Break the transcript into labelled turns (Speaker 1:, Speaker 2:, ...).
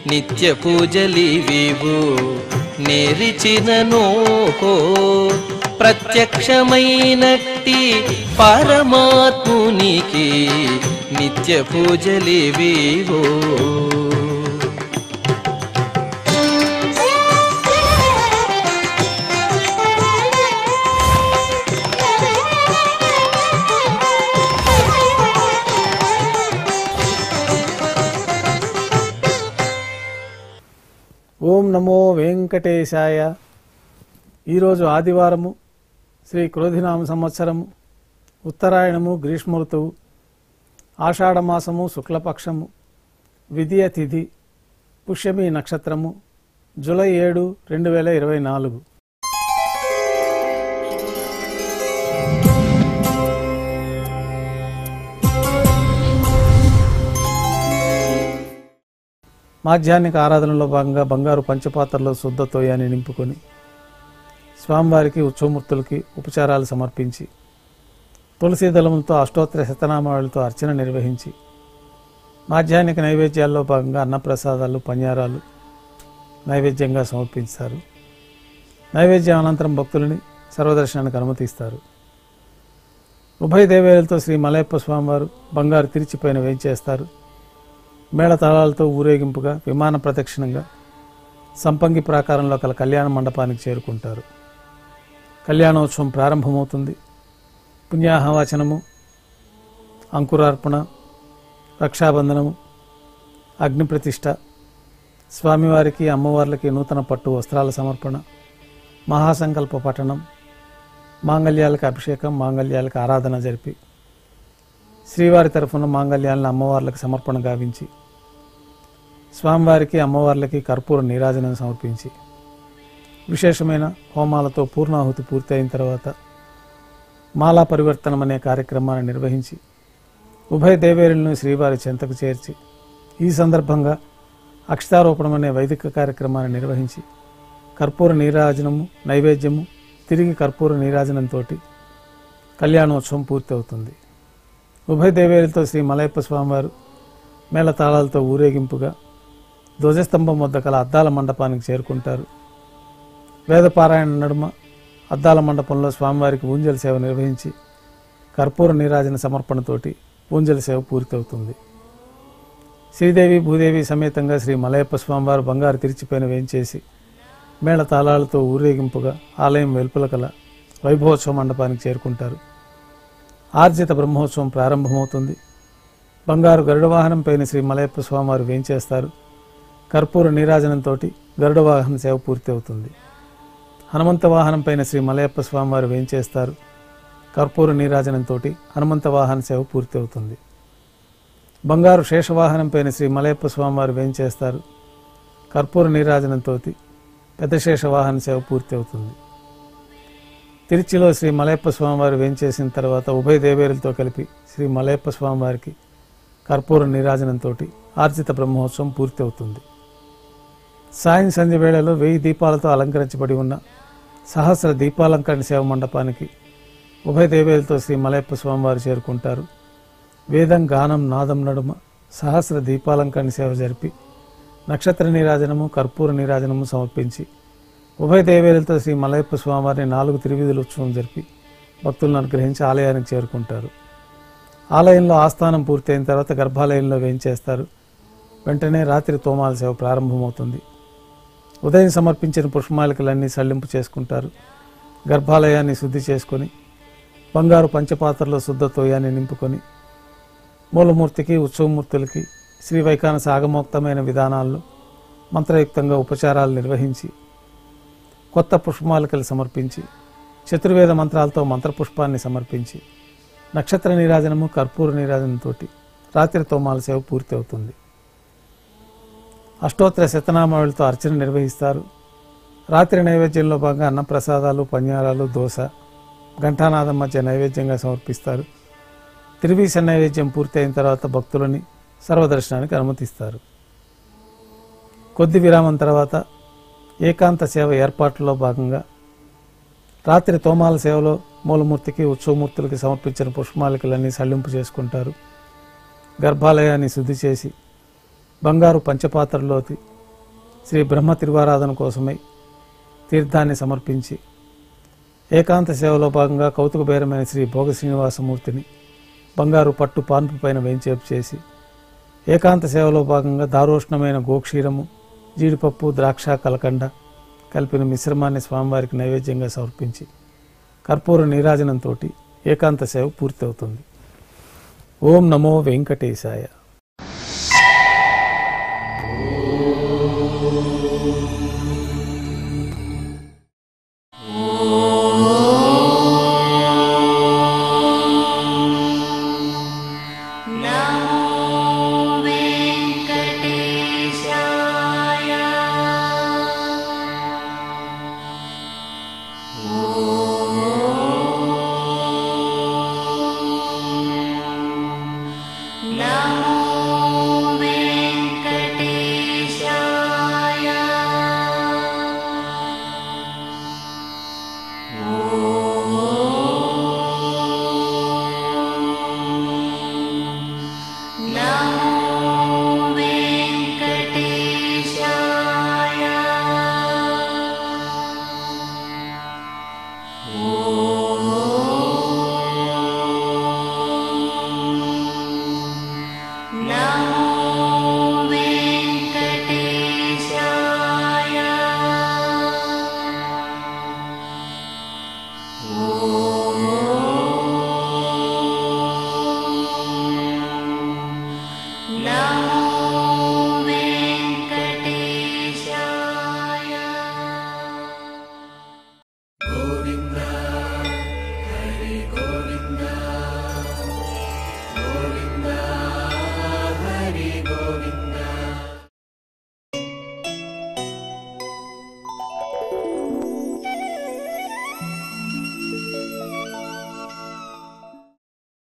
Speaker 1: నిత్య పూజలివివు నేరిచినను ప్రత్యక్షమైనట్టి పరమాత్మునికి నిత్య పూజలివివో
Speaker 2: ఓం నమో వెంకటేశాయ ఈరోజు ఆదివారము శ్రీ క్రోధినామ సంవత్సరము ఉత్తరాయణము గ్రీష్మ ఋతువు ఆషాఢమాసము శుక్లపక్షము విధియ తిథి పుష్యమి నక్షత్రము జూలై ఏడు రెండు వేల ఇరవై నాలుగు మాధ్యాహ్నిక ఆరాధనలో భాగంగా బంగారు పంచపాత్రలో శుద్ధ తోయాన్ని నింపుకొని స్వామివారికి ఉత్సవమూర్తులకి ఉపచారాలు సమర్పించి తులసి దళములతో అష్టోత్తర శతనామావళితో అర్చన నిర్వహించి మాధ్యాహ్నిక నైవేద్యాల్లో భాగంగా అన్నప్రసాదాలు పన్యారాలు నైవేద్యంగా సమర్పిస్తారు నైవేద్యం అనంతరం భక్తులని సర్వదర్శనానికి అనుమతిస్తారు ఉభయ దేవేలతో శ్రీ మలయప్ప స్వామివారు బంగారు తిరిచిపైన వేయించేస్తారు మేళతాళాలతో ఊరేగింపుగా విమాన ప్రదక్షిణంగా సంపంగి ప్రాకారంలో కల కళ్యాణ మండపానికి చేరుకుంటారు కళ్యాణోత్సవం ప్రారంభమవుతుంది పుణ్యాహవాచనము అంకురార్పణ రక్షాబంధనము అగ్నిప్రతిష్ఠ స్వామివారికి అమ్మవార్లకి నూతన పట్టు వస్త్రాల సమర్పణ మహాసంకల్ప పఠనం మాంగళ్యాలకు అభిషేకం మాంగళ్యాలకు ఆరాధన జరిపి శ్రీవారి తరఫున మాంగళ్యాలను అమ్మవార్లకు సమర్పణ గావించి స్వామివారికి అమ్మవార్లకి కర్పూర నీరాజనం సమర్పించి విశేషమైన హోమాలతో పూర్ణాహుతి పూర్తయిన తర్వాత మాలా పరివర్తనం అనే కార్యక్రమాన్ని నిర్వహించి ఉభయ దేవేరులను శ్రీవారి చెంతకు చేర్చి ఈ సందర్భంగా అక్షతారోపణం అనే వైదిక కార్యక్రమాన్ని నిర్వహించి కర్పూర నీరాజనము నైవేద్యము తిరిగి కర్పూర నీరాజనంతో కళ్యాణోత్సవం పూర్తవుతుంది ఉభయ దేవేరులతో శ్రీ మలయప్ప స్వామివారు మేళతాళాలతో ఊరేగింపుగా ధ్వజస్తంభం వద్ద కల అద్దాల మండపానికి చేరుకుంటారు వేదపారాయణ నడుమ అద్దాల మండపంలో స్వామివారికి ఊంజల సేవ నిర్వహించి కర్పూర నీరాజన సమర్పణతోటి ఊంజల సేవ పూర్తవుతుంది శ్రీదేవి భూదేవి సమేతంగా శ్రీ మలయప్ప స్వామివారు బంగారు తిరిచిపైన వేయించేసి మేళ తాళాలతో ఊరేగింపుగా ఆలయం వెలుపల కల వైభవోత్సవ మండపానికి చేరుకుంటారు ఆర్జిత బ్రహ్మోత్సవం ప్రారంభమవుతుంది బంగారు గరుడ వాహనం పైన శ్రీ మలయప్ప స్వామివారు వేయించేస్తారు కర్పూర నీరాజనంతో గరుడ వాహన సేవ పూర్తి అవుతుంది హనుమంత వాహనం పైన శ్రీ మలయప్ప స్వామివారు వేయించేస్తారు కర్పూర నీరాజనంతో హనుమంత వాహన సేవ పూర్తి అవుతుంది బంగారు శేషవాహనం పైన శ్రీ మలయప్ప స్వామివారు వేయించేస్తారు కర్పూర నీరాజనంతో పెద్ద శేషవాహన సేవ పూర్తి అవుతుంది తిరుచిలో శ్రీ మలయప్ప స్వామివారు వేంచేసిన తర్వాత ఉభయ దేవేరులతో కలిపి శ్రీ మలయప్ప స్వామివారికి కర్పూర నీరాజనంతో ఆర్జిత బ్రహ్మోత్సవం పూర్తి అవుతుంది సాయం సంధ్య వేళలో వెయ్యి దీపాలతో అలంకరించబడి ఉన్న సహస్ర దీపాలంకరణ సేవ మండపానికి ఉభయ దేవేలతో శ్రీ మలయప్ప స్వామివారు చేరుకుంటారు వేదం గానం నాదం నడుమ సహస్ర దీపాలంకరణ సేవ జరిపి నక్షత్ర నీరాజనము కర్పూర నీరాజనము సమర్పించి ఉభయ దేవేలతో శ్రీ మలయప్ప స్వామివారిని నాలుగు తిరువిధుల ఉత్సవం జరిపి భక్తులను అనుగ్రహించి ఆలయానికి చేరుకుంటారు ఆలయంలో ఆస్థానం పూర్తయిన తర్వాత గర్భాలయంలో వేయించేస్తారు వెంటనే రాత్రి తోమాల సేవ ప్రారంభమవుతుంది ఉదయం సమర్పించిన పుష్పమాలికలన్నీ సళ్లింపు చేసుకుంటారు గర్భాలయాన్ని శుద్ధి చేసుకొని బంగారు పంచపాత్రలో శుద్ధ తోయాన్ని నింపుకొని మూలమూర్తికి ఉత్సవమూర్తులకి శ్రీ వైకానస ఆగమోక్తమైన విధానాల్లో మంత్రయుక్తంగా ఉపచారాలు నిర్వహించి కొత్త పుష్పమాలికలు సమర్పించి చతుర్వేద మంత్రాలతో మంత్రపుష్పాన్ని సమర్పించి నక్షత్ర నీరాజనము కర్పూర నీరాజనంతో రాత్రి తోమాల సేవ పూర్తి అవుతుంది అష్టోత్తర శతనామావళితో అర్చన నిర్వహిస్తారు రాత్రి నైవేద్యంలో భాగంగా అన్నప్రసాదాలు పన్యారాలు దోశ ఘంటానాదం మధ్య నైవేద్యంగా సమర్పిస్తారు తిరువీస నైవేద్యం పూర్తి అయిన తర్వాత భక్తులని సర్వదర్శనానికి అనుమతిస్తారు కొద్ది విరామం తర్వాత ఏకాంత సేవ ఏర్పాట్లలో భాగంగా రాత్రి తోమాల సేవలో మూలమూర్తికి ఉత్సవమూర్తులకి సమర్పించిన పుష్పమాలికలన్నీ సళ్లింపు చేసుకుంటారు గర్భాలయాన్ని శుద్ధి చేసి బంగారు పంచపాత్రలోకి శ్రీ బ్రహ్మ తిరువారాధన కోసమై తీర్థాన్ని సమర్పించి ఏకాంత సేవలో భాగంగా కౌతుకబేరమైన శ్రీ భోగ శ్రీనివాసమూర్తిని బంగారు పట్టు పాన్పు పైన వేంచేపు చేసి ఏకాంత సేవలో భాగంగా దారోష్ణమైన గోక్షీరము జీడిపప్పు ద్రాక్ష కలకండ కలిపిన మిశ్రమాన్ని స్వామివారికి నైవేద్యంగా సమర్పించి కర్పూర నీరాజనంతో ఏకాంత సేవ పూర్తవుతుంది ఓం నమో వెంకటేశాయ
Speaker 3: नमो वेङ्कटेशाय नमो वेङ्कटेशाय नमो वेङ्कटेशाय नमो वेङ्कटेशाय